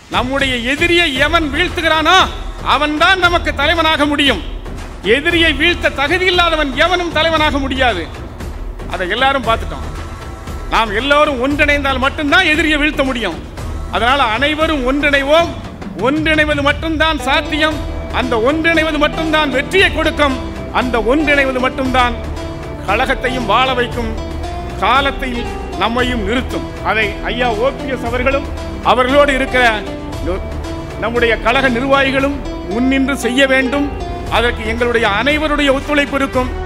நம்முடைய எதிரியை எவன் வீழ்த்துகிறானோ அவன்தான் நமக்கு தலைவனாக முடியும் எதிரியை வீழ்த்த தகுதி இல்லாதவன் எவனும் தலைவனாக முடியாது அதை எல்லாரும் பார்த்துட்டோம் நாம் எல்லோரும் ஒன்றிணைந்தால் மட்டும்தான் எதிரியை வீழ்த்த முடியும் அதனால அனைவரும் ஒன்றிணைவோம் ஒன்றிணைவது மட்டும்தான் சாத்தியம் அந்த ஒன்றிணைவது மட்டும்தான் வெற்றியை கொடுக்கும் அந்த ஒன்றிணைவது மட்டும்தான் கழகத்தையும் வாழ வைக்கும் காலத்தில் நம்மையும் நிறுத்தும் அதை ஐயா ஓபிஎஸ் அவர்களும் அவர்களோடு இருக்கிற நு- நம்முடைய கழக நிர்வாகிகளும் முன்னின்று செய்ய வேண்டும் அதற்கு எங்களுடைய அனைவருடைய ஒத்துழைப்பு இருக்கும்